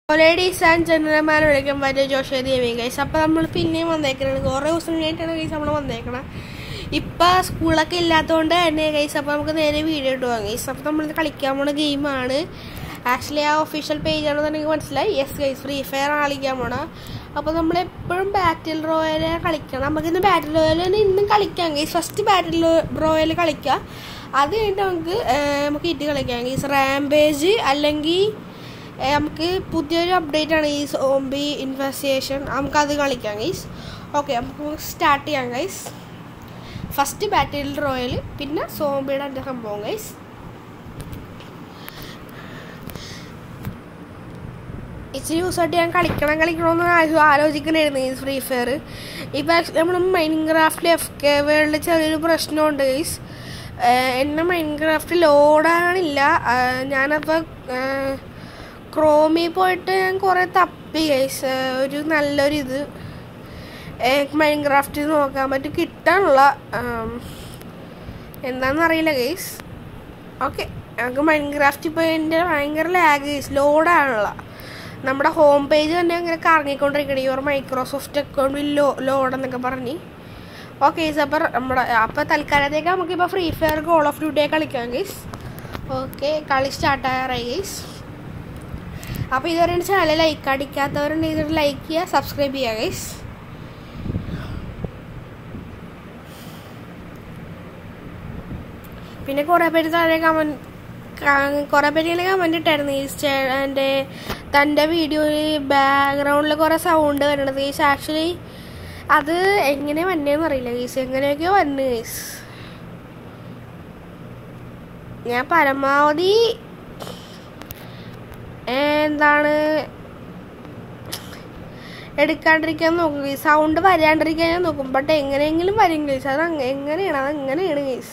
ladies and gentleman വിളിക്കാൻ പറ്റിയ ജോഷേ ദേവി guys അപ്പോൾ നമ്മൾ പിന്നെയും വന്നേക്കണത് കുറേ ദിവസം കഴിഞ്ഞിട്ടാണ് ഗൈസ് നമ്മൾ വന്നേക്കണം ഇപ്പം സ്കൂളൊക്കെ ഇല്ലാത്തതുകൊണ്ട് തന്നെ ഗൈസ് അപ്പോൾ നമുക്ക് നേരെ വീഡിയോ ഇട്ട് പോകാം ഗൈസ് അപ്പോൾ നമ്മൾ കളിക്കാൻ പോണ ഗെയിമാണ് ആക്ച്വലി ആ ഒഫീഷ്യൽ പേജാണെന്ന് എനിക്ക് മനസ്സിലായി യെസ് ഗൈസ് ഫ്രീ ഫയർ ആണ് കളിക്കാൻ പോണ അപ്പോൾ നമ്മൾ എപ്പോഴും ബാറ്റിൽ റോയല് കളിക്കണം നമുക്കിന്ന് ബാറ്റിൽ റോയൽ ഇന്നും കളിക്കാം ഗൈസ് ഫസ്റ്റ് ബാറ്റിൽ റോയൽ കളിക്കാം അത് കഴിഞ്ഞിട്ട് നമുക്ക് ഏർ, നമുക്ക് ഇറ്റ് കളിക്കാം ഗൈസ് റാംപേജ് അല്ലെങ്കിൽ ഏ, നമുക്ക് പുതിയൊരു അപ്ഡേറ്റ് ആണ് ഈ സോംബി ഇൻവെസ്റ്റിഗേഷൻ നമുക്കത് കളിക്കാം ഗൈസ് ഓക്കെ നമുക്ക് സ്റ്റാർട്ട് ചെയ്യാം ഗൈസ് ഫസ്റ്റ് ബാറ്റിൽ റോയൽ പിന്നെ സോംബിയുടെ എൻ്റെ സംഭവം ഗൈസ് ഇച്ചിരി ദിവസമായിട്ട് ഞാൻ കളിക്കണം കളിക്കണമെന്ന് ആലോ- ആലോചിക്കണായിരുന്നു ഈ ഫ്രീ ഫയർ ഇപ്പം നമ്മൾ മൈൻക്രാഫ്റ്റിൽ എഫ് കെ വേൾഡിൽ ചെറിയൊരു പ്രശ്നമുണ്ട് ഗൈസ് എന്നെ മൈൻക്രാഫ്റ്റ് ലോഡാണില്ല ഞാനപ്പോൾ ക്രോമിൽ പോയിട്ട് ഞാൻ കുറേ തപ്പി ഗൈസ് ഒരു നല്ലൊരു ഇത് മൈൻക്രാഫ്റ്റിൽ നോക്കാൻ പറ്റും കിട്ടാനുള്ള എന്താണെന്നറിയില്ല ഗൈസ് ഓക്കെ ഞങ്ങൾക്ക് മൈൻക്രാഫ്റ്റ് ഇപ്പോൾ എൻ്റെ ഭയങ്കര ലാഗ് ഗൈസ് ലോഡാണുള്ള നമ്മുടെ ഹോം പേജ് തന്നെ അങ്ങനെ കറങ്ങിക്കൊണ്ടിരിക്കണം യുവർ മൈക്രോസോഫ്റ്റ് അക്കൗണ്ടിൽ ലോ ലോഡ് എന്നൊക്കെ പറഞ്ഞ് ഓക്കെ ഗൈസ് അപ്പോൾ നമ്മുടെ അപ്പോൾ തൽക്കാലത്തേക്ക് നമുക്കിപ്പോൾ ഫ്രീ ഫയർ കോൾ ഓഫ് ഡ്യൂട്ടിയെ കളിക്കാം ഗൈസ് ഓക്കെ കളി സ്റ്റാർട്ട് ആകാറായി ഗൈസ് അപ്പോൾ ഇതുവരെ ചാനൽ ലൈക്ക് അടിക്കാത്തവരുണ്ടെങ്കിൽ ഇത് ലൈക്ക് ചെയ്യുക സബ്സ്ക്രൈബ് ചെയ്യുക ഗൈസ് പിന്നെ കുറേ പേര് താഴെ കമൻറ്റ് കുറേ പേര് ഇങ്ങനെ കമൻറ്റ് ഇട്ടായിരുന്നു ഈ ചേട്ടൻ്റെ തൻ്റെ വീഡിയോയിൽ ബാക്ക്ഗ്രൗണ്ടിൽ കുറേ സൗണ്ട് വരണത് ഗീസ് ആക്ച്വലി അത് എങ്ങനെ വന്നേന്ന് അറിയില്ല ഗീസ് എങ്ങനെയൊക്കെയോ വന്നു ഗീസ് ഞാൻ പരമാവധി എന്താണ് എടുക്കാണ്ടിരിക്കാൻ നോക്കും ഗീസ് സൗണ്ട് വരാണ്ടിരിക്കാൻ ഞാൻ നോക്കും ബട്ട് എങ്ങനെയെങ്കിലും വരും ഗീസ് അത് അങ്ങ- എങ്ങനെയാണ് അത് എങ്ങനെയാണ് ഗീസ്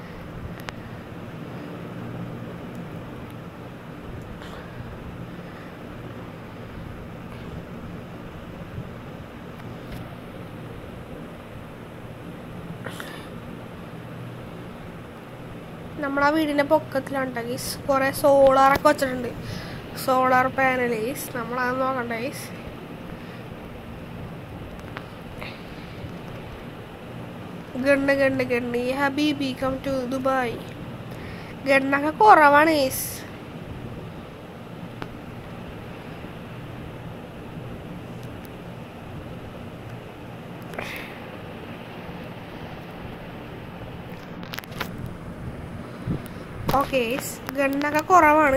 നമ്മളാ വീടിൻ്റെ പൊക്കത്തിലാണ് കേട്ടോ ഗീസ് കുറേ സോളാറൊക്കെ വെച്ചിട്ടുണ്ട് സോളാർ പാനൽ ഗീസ് നമ്മളത് നോക്കണ്ട ഗീസ് ഗണ്ണ് ഗണ്ണ് ഗണ്ണ് ഹബീബി കം ടു ദുബായ് ഗണ്ണൊക്കെ കുറവാണ് ഗീസ് ഓക്കെ ഗണ്ണൊക്കെ കുറവാണ്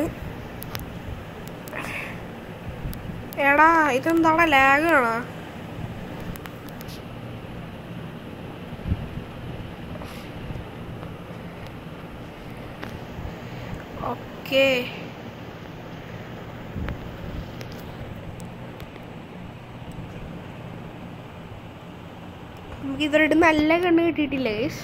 എടാ ഇതെന്താടാ ലാഗ് ആണോ ഓക്കെ നമുക്ക് ഇതുവരെയായിട്ട് നല്ല കണ്ണ് കിട്ടിയിട്ടില്ല ഗൈസ്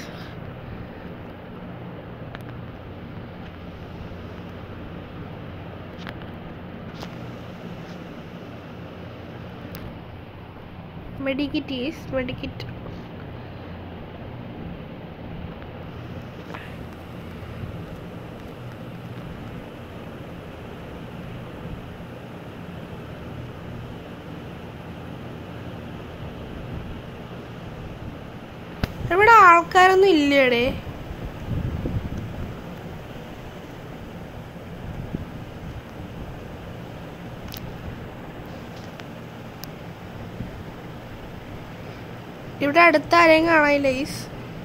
മെഡിക്കിറ്റ് ഈസ് മെഡിക്കിറ്റ് ഇവിടെ ആൾക്കാരൊന്നും ഇല്ലേടെ ഇവിടെ അടുത്ത് ആരെയും കാണാനില്ല ഈസ്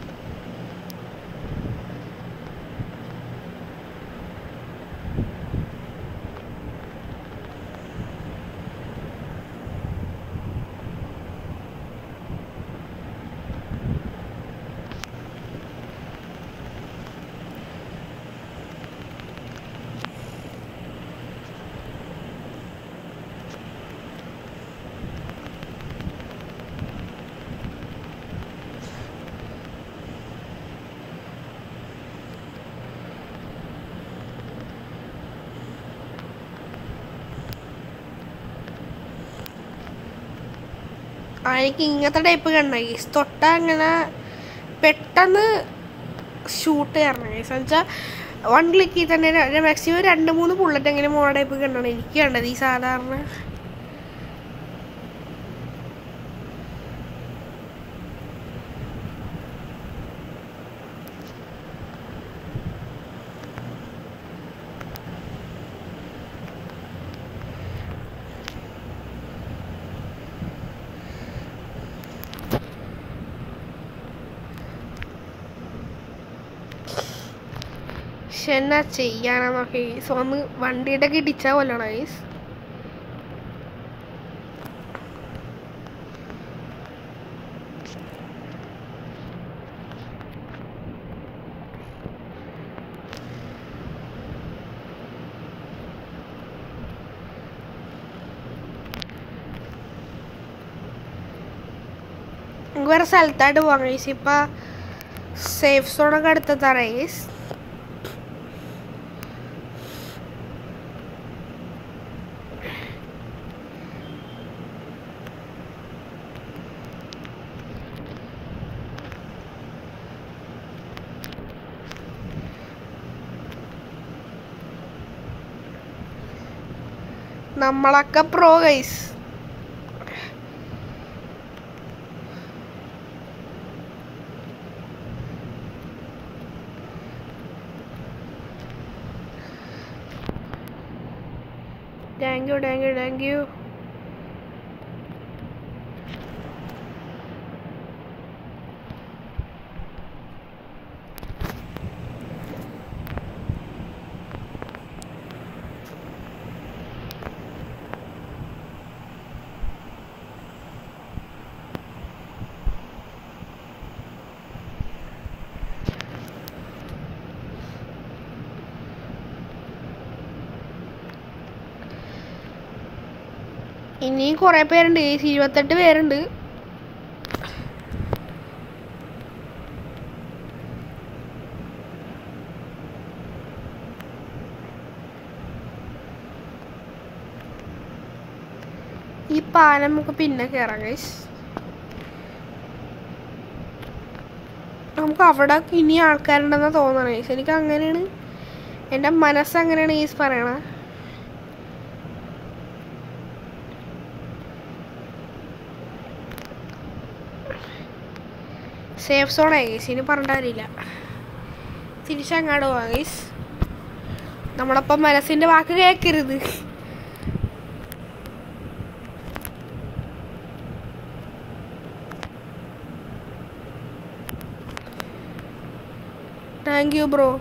ആ, എനിക്ക് ഇങ്ങനത്തെ ടൈപ്പ് കണ്ട ഗീസ് തൊട്ട അങ്ങനെ പെട്ടെന്ന് ഷൂട്ട് കയറണം ഗീസ് എന്നുവെച്ചാൽ വൺ ക്ലിക്കിൽ തന്നെ മാക്സിമം രണ്ട് മൂന്ന് ബുള്ളറ്റ് എങ്ങനെ മോണ ടൈപ്പ് കണ്ടാണ് എനിക്ക് കണ്ടത് ഈ സാധാരണ പക്ഷെ എന്നാ ചെയ്യാനാ നോക്കി സോ ഒന്ന് വണ്ടിയുടെ ഒക്കെ ഇടിച്ചാ കൊല്ലണം ഗൈസ് നമുക്ക് വേറെ സ്ഥലത്തായിട്ട് പോകാം ഗൈസ് ഇപ്പൊ സേഫ് സോണൊക്കെ അടുത്തെത്താറ ഗൈസ് നമ്മളൊക്കെ pro guys thank you thank you thank you ഇനിയും കുറെ പേരുണ്ട് ഗൈസ് ഇരുപത്തെട്ട് പേരുണ്ട് ഈ പാലം നമുക്ക് പിന്നെ കയറാം ഗൈസ് നമുക്ക് അവിടെ ഇനി ആൾക്കാരുണ്ടെന്നാ തോന്നണേ ഗൈസ് എനിക്ക് അങ്ങനെയാണ് എൻ്റെ മനസ്സ് അങ്ങനെയാണ് ഗൈസ് പറയണത് സേഫ് സോണായി ഗൈസ് ഇനി പറഞ്ഞിട്ട് കാര്യമില്ല തിരിച്ചങ്ങാട് പോവാം ഗൈസ് നമ്മളപ്പം മനസ്സിന്റെ വാക്ക് കേൾക്കരുത് താങ്ക് യു ബ്രോ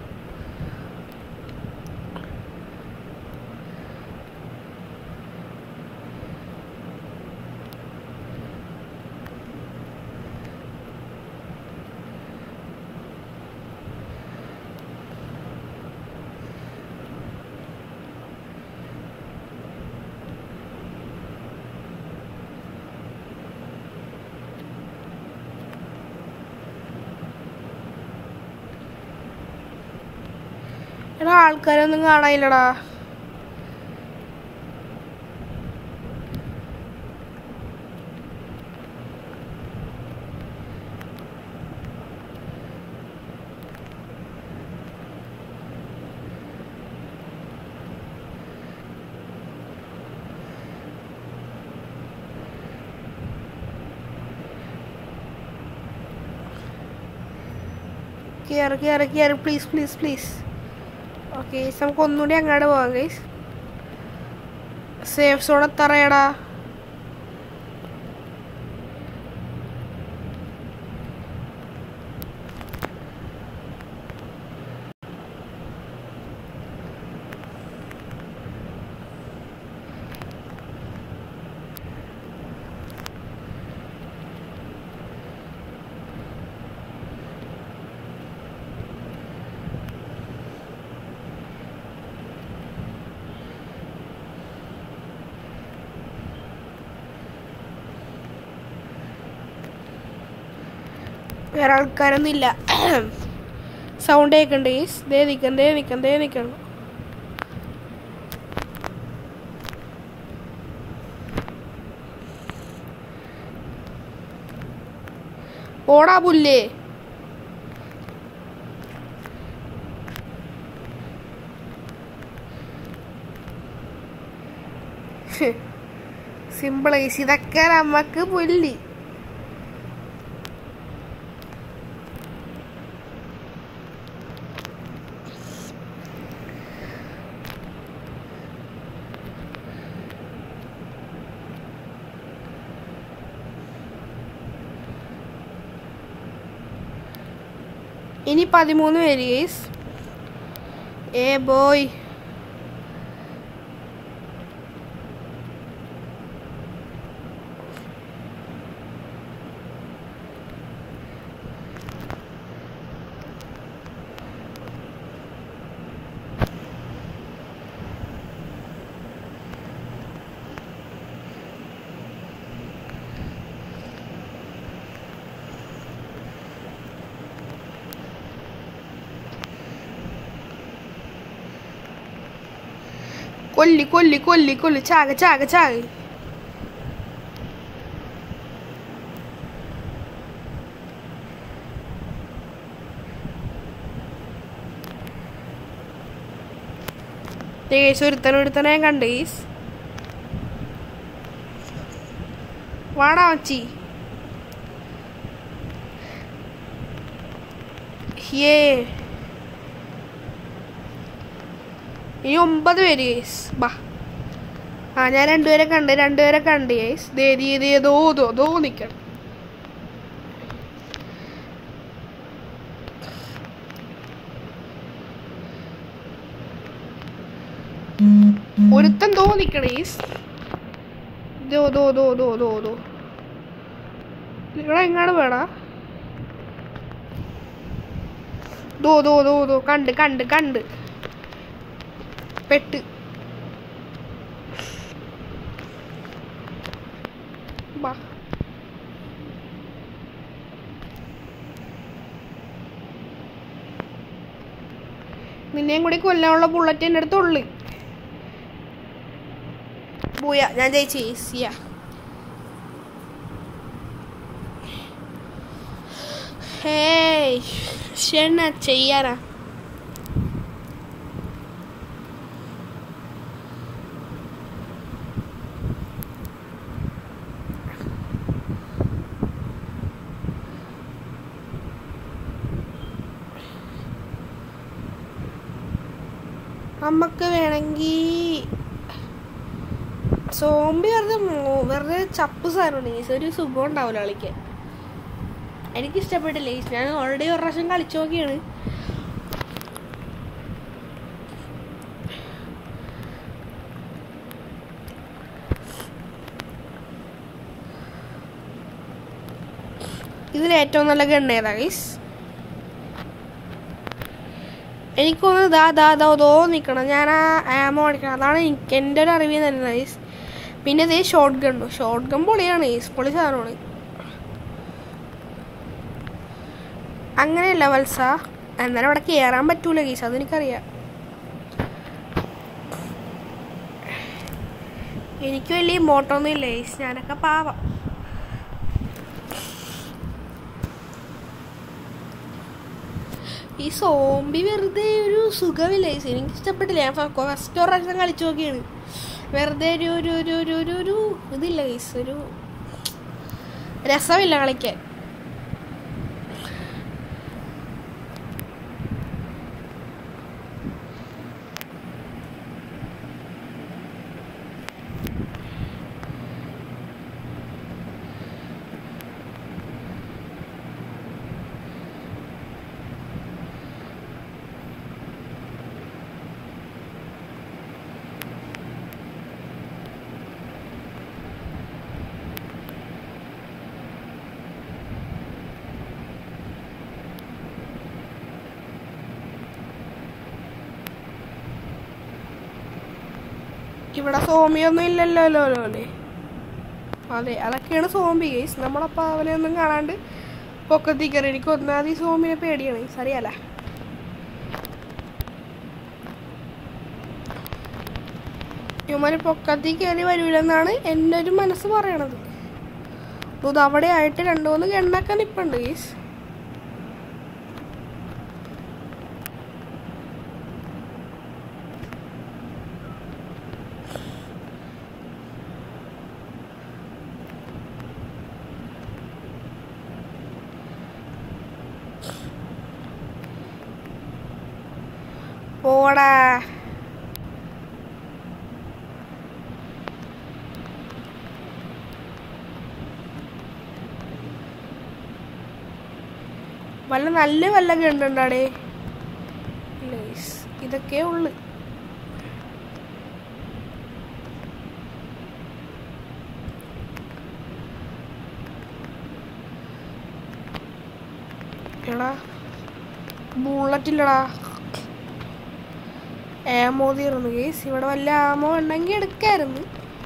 എടാ ആൾക്കാരൊന്നും കാണാനില്ലടാ കയറി കയറി കയറി പ്ലീസ് പ്ലീസ് പ്ലീസ് ഓക്കെ നമുക്ക് ഒന്നുകൂടി അങ്ങോട്ട് പോവാം ഗൈസ് സേഫ് സോൺ എത്തറയടാ വേറെ ആൾക്കാരൊന്നും ഇല്ല സൗണ്ട് കേൾക്കണ്ട് ഗൈസ് ദേ നിൽക്കണം ദേ നിൽക്കണം ദേ നിൽക്കണം ഓടാ പുല്ലേ സിമ്പിൾ ഈസി ഇതൊക്കെ നമുക്ക് പുല്ലി ഇനി പതിമൂന്ന് പേര് ഗൈസ് ഏ ബോയ് കൊല്ലി കൊല്ലി കൊല്ലി കൊല്ലി ചാക ചാക ചാക ഗൈസ് ഒരുത്തനെ ഒരുത്തനെ ഞാൻ കണ്ട് ഗൈസ് വാടാ മച്ചി യേ ഇനി ഒമ്പത് പേര് ഗൈസ് ബാ ആ ഞാൻ രണ്ടുപേരെ കണ്ട് രണ്ടുപേരെ കണ്ട് ഗൈസ് ദേരി ഏതോ ദോ ദോ നിക്കണം ഒരുത്തൻ ദോ നിക്കണ ഗൈസ് ദോ ദോ ദോ ദോ ദോ ദോ ഇവിടെ എങ്ങാണ് വേടാ ദോ ദോ ദോ ദോ കണ്ട് കണ്ട് കണ്ട് പെട്ട് ബാ നിന്നെയും കൂടി കൊല്ലാനുള്ള ബുള്ളറ്റ് എൻ്റെ അടുത്ത് ഉള്ളു പോയ ഞാൻ ജയിച്ചു ഈസിയാ ഹേയ് ഷെണ്ണ ചെയ്യാനാ നമുക്ക് വേണമെങ്കിൽ സോംബി വെറുതെ മോ- വെറുതെ ചപ്പ് സാധനമാണ് ഈസ് ഒരു സുഖം ഉണ്ടാവില്ല കളിക്കാൻ എനിക്ക് ഇഷ്ടപ്പെട്ടില്ല ഈസ് ഞാൻ ഓൾറെഡി ഒരു പ്രാവശ്യം കളിച്ചു നോക്കിയാണ് ഇതിൽ ഏറ്റവും നല്ല ഗണ്ണ് ഏതാ ഗൈസ് എനിക്ക് തോന്നുന്നു ദാ ദാ ദോ ദോ നിൽക്കണം ഞാൻ ആ ആമോ അടിക്കണം അതാണ് എനിക്ക് എൻ്റെ ഒരു അറിവിൽ തന്നെ നൈസ് പിന്നെ ഇതേ ഷോർട്ട് ഗണ്ണു ഷോർട്ട് ഗൺ പൊളിയാണ് ഈസ് പൊളി സാധനമാണ് അങ്ങനെയല്ല വത്സ എന്നാലും അവിടെ കയറാൻ പറ്റൂല ഗീസ് അതെനിക്കറിയാം എനിക്ക് വലിയ മോട്ടൊന്നും ഇല്ല ഗീസ് ഞാനൊക്കെ പാവം ഈ സോംബി വെറുതെ ഒരു സുഖമില്ല ഗൈസ് എനിക്ക് ഇഷ്ടപ്പെട്ടില്ല ഞാൻ ഫസ്റ്റ് ഒരു പ്രാവശ്യം കളിച്ചു നോക്കിയാണ് വെറുതെ ഒരു ഒരു ഒരു ഒരു ഒരു ഒരു ഇതില്ല ഗൈസ് ഒരു രസമില്ല കളിക്കാൻ ഇവിടെ സോംബിയൊന്നും ഇല്ലല്ലോ അല്ലോ അല്ലോ അല്ലേ അതെ അതൊക്കെയാണ് സോംബി ഗൈസ് നമ്മളപ്പോൾ അവനെയൊന്നും കാണാണ്ട് പൊക്കത്തി കയറി എനിക്ക് ഒന്നാമത് ഈ സോംബിനെ പേടിയാണ് ഗൈസ് അറിയാല ഇവന്മാര് പൊക്കത്തി കയറി വരൂലെന്നാണ് എൻ്റെ ഒരു മനസ്സ് പറയണത് ഇത് അവിടെ ആയിട്ട് രണ്ടു മൂന്ന് ഗണ്ണൊക്കെ നിപ്പുണ്ട് ഗൈസ് പോടാ വല്ല നല്ല വല്ല കണ്ടുണ്ടാടേ ഇതൊക്കെ ഉള്ളു എടാ ബുള്ളറ്റ് ഇല്ലടാ ആമോ തീർന്നു കേസ് ഇവിടെ വല്ല ആമോ ഉണ്ടെങ്കിൽ എടുക്കായിരുന്നു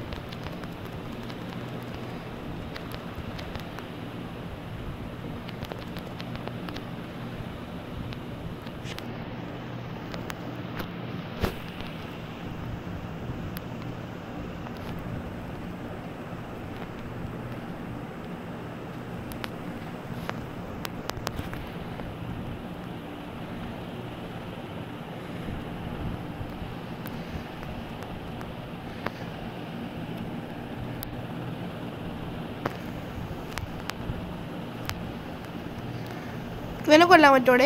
ഇവനെ കൊല്ലാൻ പറ്റോടെ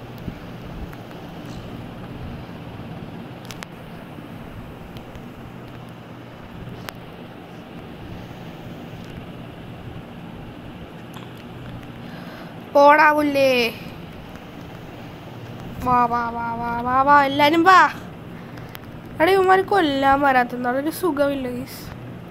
പോടാവൂല്ലേ വാ വാ വാ വാ വാ വാ എല്ലാരും വാ എടാ ഇവന്മാർ കൊല്ലാൻ വരാത്തെന്താണ് ഒരു സുഖമില്ല ഗീസ്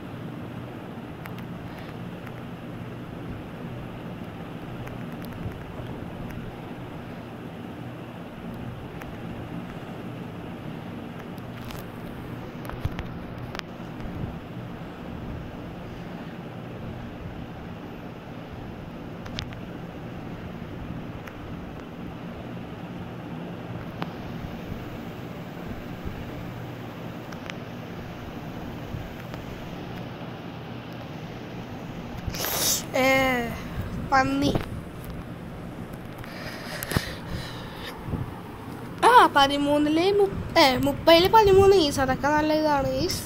ഏ, പന്നി ആ പതിമൂന്നില് മുപ്പ ഏ, മുപ്പതില് പതിമൂന്ന് ഈസ് അതൊക്കെ നല്ല ഇതാണ് ഈസ്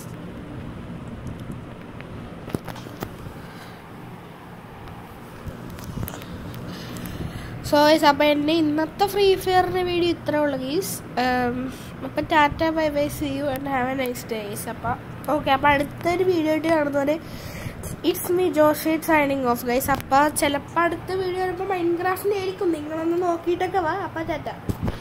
സോ ഗൈസ് അപ്പോൾ എൻ്റെ ഇന്നത്തെ ഫ്രീ ഫയറിൻ്റെ വീഡിയോ ഇത്രേ ഉള്ളൂ ഗീസ് അപ്പം tata bye bye see you and have a nice day guys അപ്പം ഓക്കെ അപ്പോൾ അടുത്തൊരു വീഡിയോ ആയിട്ട് കാണുന്നവരെ it's me Joshet signing off guys അപ്പോൾ ചിലപ്പോൾ അടുത്ത വീഡിയോ വരുമ്പോൾ മൈൻഡ് ക്രാഫ്റ്റിൻ്റെ ആയിരിക്കും നിങ്ങളൊന്ന് നോക്കിയിട്ടൊക്കെ വാ അപ്പം ടാറ്റ